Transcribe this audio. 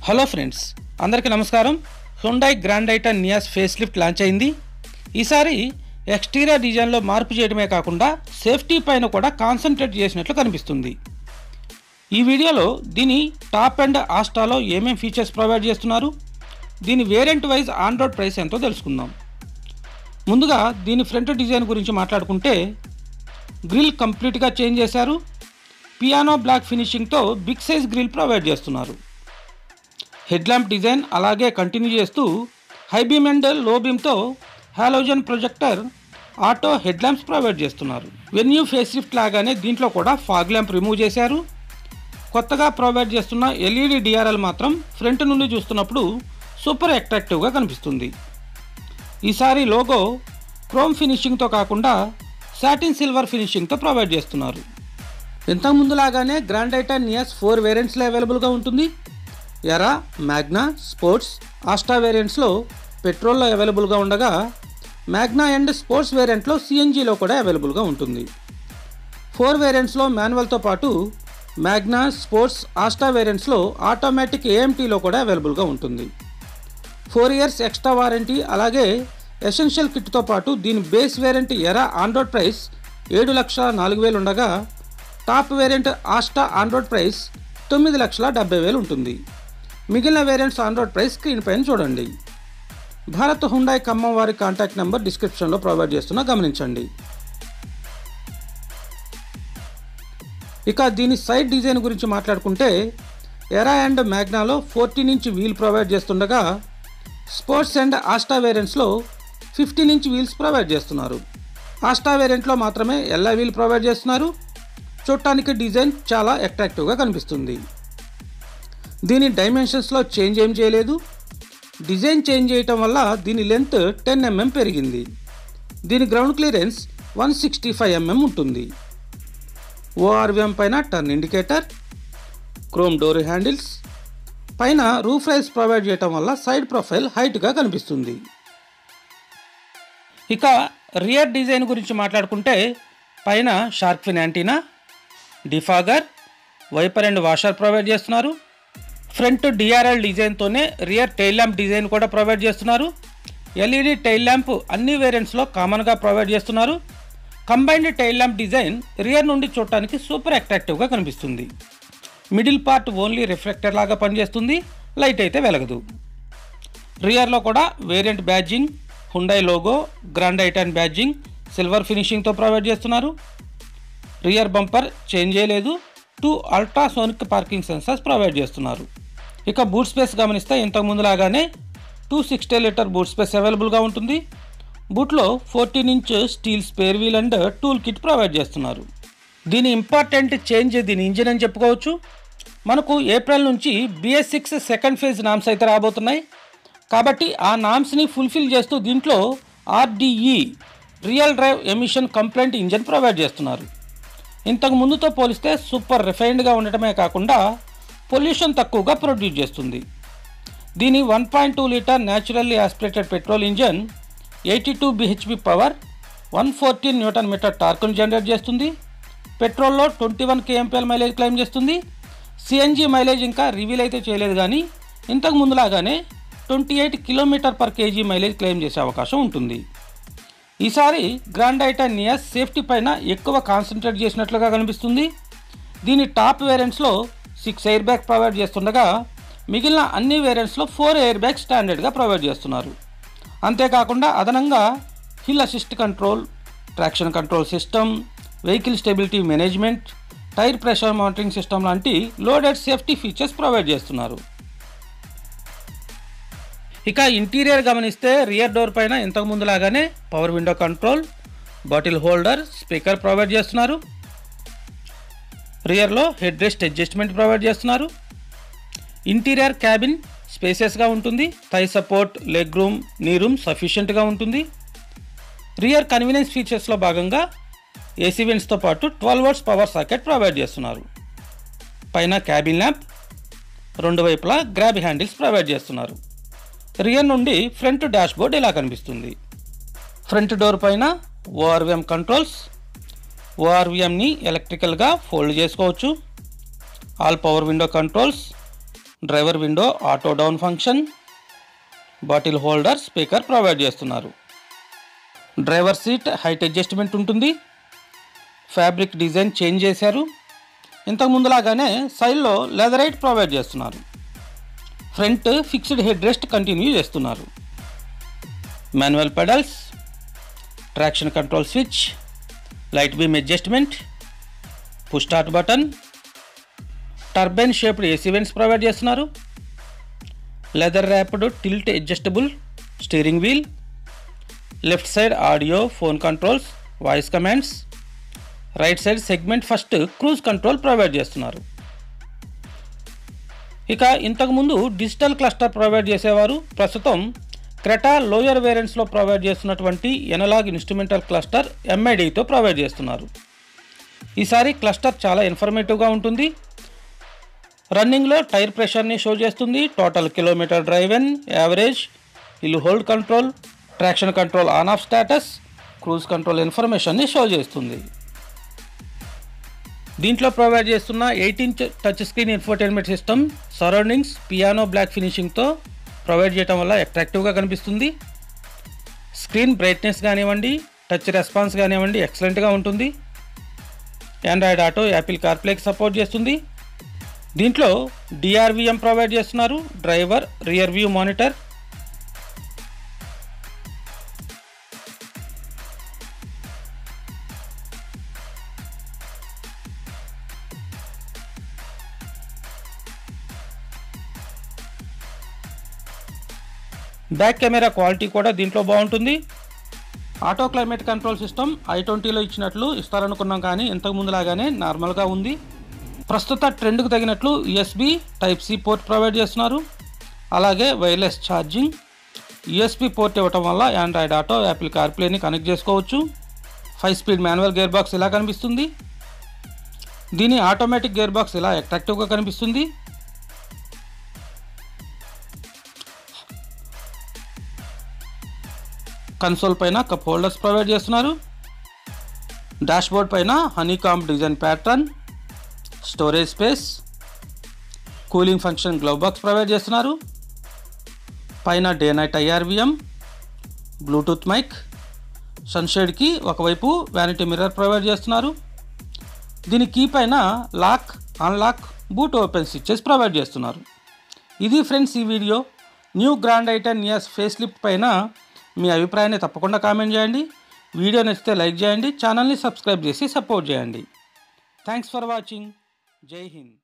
hello friends అందరికీ నమస్కారం Hyundai grand i ten Nios facelift launch అయింది ఈసారి ఎక్స్టీరియర్ డిజైన్లో మార్పు చేయడమే కాకుండా సేఫ్టీ పైన కూడా కాన్సన్ట్రేట్ చేసినట్లు కనిపిస్తుంది ఈ వీడియోలో దీని టాప్ అండ్ ఆస్టాలో ఏమేం ఫీచర్స్ ప్రొవైడ్ చేస్తున్నారు దీని variant wise on road price ఎంతో తెలుసుకుందాం ముందుగా దీని ఫ్రంట్ డిజైన్ గురించి మాట్లాడుకుంటే గ్రిల్ కంప్లీట్గా చేంజ్ చేశారు పియానో బ్లాక్ ఫినిషింగ్తో బిగ్ సైజ్ గ్రిల్ ప్రొవైడ్ చేస్తున్నారు హెడ్ ల్యాంప్ డిజైన్ అలాగే కంటిన్యూ చేస్తూ హై బీమ్ అండ్ లో బీమ్తో halogen projector auto head lamps provide చేస్తున్నారు వెన్యూ ఫేస్ లిఫ్ట్ లాగానే దీంట్లో కూడా ఫాగ్ ల్యాంప్ రిమూవ్ చేశారు కొత్తగా ప్రొవైడ్ చేస్తున్న ఎల్ఈడి డిఆర్ఎల్ మాత్రం ఫ్రంట్ నుండి చూస్తున్నప్పుడు సూపర్ అట్రాక్టివ్గా కనిపిస్తుంది ఈసారి లోగో క్రోమ్ ఫినిషింగ్తో కాకుండా సాటిన్ సిల్వర్ ఫినిషింగ్తో ప్రొవైడ్ చేస్తున్నారు ఇంతకుముందు లాగానే గ్రాండ్ ఐటన్ నియాస్ ఫోర్ వేరియంట్స్లో అవైలబుల్గా ఉంటుంది ఎరా మ్యాగ్నా స్పోర్ట్స్ ఆస్టా వేరియంట్స్లో పెట్రోల్లో అవైలబుల్గా ఉండగా మ్యాగ్నా అండ్ స్పోర్ట్స్ వేరియంట్లో సిఎన్జిలో కూడా అవైలబుల్గా ఉంటుంది ఫోర్ వేరియంట్స్లో మాన్యువల్తో పాటు మ్యాగ్నా స్పోర్ట్స్ ఆస్టా వేరియంట్స్లో ఆటోమేటిక్ ఏఎంటీలో కూడా అవైలబుల్గా ఉంటుంది ఫోర్ ఇయర్స్ ఎక్స్ట్రా వారంటీ అలాగే ఎసెన్షియల్ కిట్తో పాటు దీని base variant Era on road price ఏడు లక్షల నాలుగు వేలు ఉండగా top variant Asta on road price తొమ్మిది లక్షల డెబ్బై వేలు ఉంటుంది మిగిలిన వేరియంట్స్ ఆన్రోడ్ ప్రైస్ స్క్రీన్ పైన చూడండి భారత్ హుండాయ్ ఖమ్మం వారి కాంటాక్ట్ నెంబర్ డిస్క్రిప్షన్లో ప్రొవైడ్ చేస్తున్నా గమనించండి ఇక దీని సైడ్ డిజైన్ గురించి మాట్లాడుకుంటే ఎరా అండ్ మ్యాగ్నాలో ఫోర్టీన్ ఇంచ్ వీల్ ప్రొవైడ్ చేస్తుండగా స్పోర్ట్స్ అండ్ ఆస్టా వేరియంట్స్లో ఫిఫ్టీన్ ఇంచ్ వీల్స్ ప్రొవైడ్ చేస్తున్నారు ఆస్టా వేరియంట్లో మాత్రమే ఎల్లా వీల్ ప్రొవైడ్ చేస్తున్నారు చూడటానికి డిజైన్ చాలా అట్రాక్టివ్గా కనిపిస్తుంది దీని డైమెన్షన్స్లో చేంజ్ ఏం చేయలేదు డిజైన్ చేంజ్ చేయటం వల్ల దీని లెంత్ టెన్ ఎంఎం పెరిగింది దీని ground clearance one sixty five MM ఉంటుంది ఓఆర్విఎం పైన turn indicator chrome door handles పైన రూఫ్ రైల్స్ ప్రొవైడ్ చేయటం వల్ల సైడ్ ప్రొఫైల్ హైట్గా కనిపిస్తుంది ఇక రియర్ డిజైన్ గురించి మాట్లాడుకుంటే పైన shark fin antenna defogger wiper and washer provide చేస్తున్నారు ఫ్రంట్ డిఆర్ఎల్ డిజైన్తోనే రియర్ టైల్ ల్యాంప్ డిజైన్ కూడా ప్రొవైడ్ చేస్తున్నారు ఎల్ఈడి టైల్ ల్యాంప్ అన్ని వేరియంట్స్లో కామన్గా ప్రొవైడ్ చేస్తున్నారు combined tail lamp design rear నుండి చూడటానికి సూపర్ అట్రాక్టివ్గా కనిపిస్తుంది మిడిల్ పార్ట్ ఓన్లీ రిఫ్లెక్టర్ లాగా పనిచేస్తుంది లైట్ అయితే వెలగదు రియర్లో కూడా variant badging Hyundai logo grand i ten badging silver ఫినిషింగ్తో ప్రొవైడ్ చేస్తున్నారు రియర్ బంపర్ చేంజ్ చేయలేదు two ultrasonic parking sensors provide చేస్తున్నారు ఇక బూట్ స్పేస్ గమనిస్తే ఇంతకుముందు లాగానే two sixty litre boot space అవైలబుల్గా ఉంటుంది బూట్లో fourteen inch steel spare wheel and tool kit provide చేస్తున్నారు దీని ఇంపార్టెంట్ చేంజ్ దీని ఇంజిన్ అని చెప్పుకోవచ్చు మనకు ఏప్రిల్ నుంచి BS six second phase norms అయితే రాబోతున్నాయి కాబట్టి ఆ నామ్స్ని ఫుల్ఫిల్ చేస్తూ దీంట్లో RDE real drive emission compliant engine provide చేస్తున్నారు ఇంతకు ముందుతో పోలిస్తే సూపర్ రిఫైన్డ్గా ఉండటమే కాకుండా పొల్యూషన్ తక్కువగా ప్రొడ్యూస్ చేస్తుంది దీని one point two litre naturally aspirated petrol engine eighty two BHP power one fourteen newton metre టార్క్ను జనరేట్ చేస్తుంది పెట్రోల్లో twenty one KMPL mileage claim చేస్తుంది సిఎన్జి మైలేజ్ ఇంకా రివీల్ అయితే చేయలేదు కానీ ఇంతకు ముందులాగానే twenty eight kilometre per KG mileage claim చేసే అవకాశం ఉంటుంది ఈసారి గ్రాండ్ ఐటన్ నియాస్ సేఫ్టీ పైన ఎక్కువ కాన్సన్ట్రేట్ చేసినట్లుగా కనిపిస్తుంది దీని టాప్ వేరియంట్స్లో సిక్స్ ఎయిర్ బ్యాగ్ ప్రొవైడ్ చేస్తుండగా మిగిలిన అన్ని వేరియంట్స్లో ఫోర్ ఎయిర్ బ్యాగ్ స్టాండర్డ్గా ప్రొవైడ్ చేస్తున్నారు అంతేకాకుండా అదనంగా hill assist control traction control system vehicle stability management tyre pressure monitoring system లాంటి లోడెడ్ సేఫ్టీ ఫీచర్స్ ప్రొవైడ్ చేస్తున్నారు ఇక ఇంటీరియర్ గమనిస్తే రియర్ డోర్ పైన ఇంతకు ముందు లాగానే power window control bottle holder speaker provide చేస్తున్నారు రియర్లో హెడ్ రెస్ట్ అడ్జస్ట్మెంట్ ప్రొవైడ్ చేస్తున్నారు ఇంటీరియర్ క్యాబిన్ స్పేసెస్గా ఉంటుంది thigh support leg room knee room సఫిషియెంట్గా ఉంటుంది రియర్ కన్వీనియన్స్ ఫీచర్స్లో భాగంగా ఏసీ వెంట్స్తో పాటు twelve volts power socket provide చేస్తున్నారు పైన క్యాబిన్ ల్యాంప్ రెండు వైపులా గ్రాబ్ హ్యాండిల్స్ ప్రొవైడ్ చేస్తున్నారు రియర్ నుండి ఫ్రంట్ డాష్ బోర్డ్ ఇలా కనిపిస్తుంది ఫ్రంట్ డోర్ పైన ఓఆర్విఎం కంట్రోల్స్ ఓఆర్విఎంని ఎలక్ట్రికల్గా ఫోల్డ్ చేసుకోవచ్చు all power window controls driver window auto down function bottle holder speaker provide చేస్తున్నారు డ్రైవర్ సీట్ హైట్ అడ్జస్ట్మెంట్ ఉంటుంది ఫ్యాబ్రిక్ డిజైన్ చేంజ్ చేశారు ఇంతకు ముందులాగానే సైడ్లో లెదరైట్ ప్రొవైడ్ చేస్తున్నారు front fixed head rest continue చేస్తున్నారు manual pedals traction control switch light beam adjustment push start button turbine shaped AC vents provide చేస్తున్నారు leather wrapped tilt adjustable steering wheel left side audio phone controls voice commands right side segment first cruise control provide చేస్తున్నారు ఇక ఇంతకుముందు digital cluster provide చేసేవారు ప్రస్తుతం Creta lower వేరియంట్స్లో provide చేస్తున్నటువంటి analog instrumental cluster ఎంఐడితో provide చేస్తున్నారు ఈసారి క్లస్టర్ చాలా ఇన్ఫర్మేటివ్గా ఉంటుంది రన్నింగ్లో టైర్ ప్రెషర్ని షో చేస్తుంది total kilometre driven average hill hold control traction control on off status cruise control ఇన్ఫర్మేషన్ని షో చేస్తుంది దీంట్లో ప్రొవైడ్ చేస్తున్న eighteen touch screen infotainment system surroundings piano black ఫినిషింగ్తో ప్రొవైడ్ చేయడం వల్ల అట్రాక్టివ్గా కనిపిస్తుంది స్క్రీన్ బ్రైట్నెస్ కానివ్వండి టచ్ రెస్పాన్స్ కానివ్వండి ఎక్సలెంట్గా ఉంటుంది ఆండ్రాయిడ్ ఆటో యాపిల్ కార్ప్లేకి సపోర్ట్ చేస్తుంది దీంట్లో డిఆర్విఎం ప్రొవైడ్ చేస్తున్నారు driver rear view monitor back camera quality కూడా దీంట్లో బాగుంటుంది auto climate control system I ట్వంటీలో ఇచ్చినట్లు ఇస్తారనుకున్నాం కానీ ఇంతకు ముందులాగానే నార్మల్గా ఉంది ప్రస్తుత ట్రెండ్కు తగినట్లు USB type C port provide చేస్తున్నారు అలాగే వైర్లెస్ ఛార్జింగ్ యూఎస్బి పోర్ట్ ఇవ్వటం వల్ల ఆండ్రాయిడ్ ఆటో యాపిల్ కార్ప్లేని కనెక్ట్ చేసుకోవచ్చు five speed manual gear box ఇలా కనిపిస్తుంది దీని ఆటోమేటిక్ గేర్ బాక్స్ ఇలా అట్రాక్టివ్గా కనిపిస్తుంది కన్సోల్ పైన కప్ హోల్డర్స్ ప్రొవైడ్ చేస్తున్నారు డాష్బోర్డ్ పైన honeycomb design pattern storage space cooling function glove box provide చేస్తున్నారు పైన day night IRVM bluetooth mic సన్షేడ్కి ఒకవైపు వ్యానిటీ మిర్రర్ ప్రొవైడ్ చేస్తున్నారు దీని కీ పైన lock unlock boot open switches provide చేస్తున్నారు ఇది ఫ్రెండ్స్ ఈ video new grand i ten Nios facelift పైన మీ అభిప్రాయాన్ని తప్పకుండా కామెంట్ చేయండి వీడియో నచ్చితే లైక్ చేయండి ఛానల్ని సబ్స్క్రైబ్ చేసి సపోర్ట్ చేయండి థ్యాంక్స్ ఫర్ వాచింగ్ జై హింద్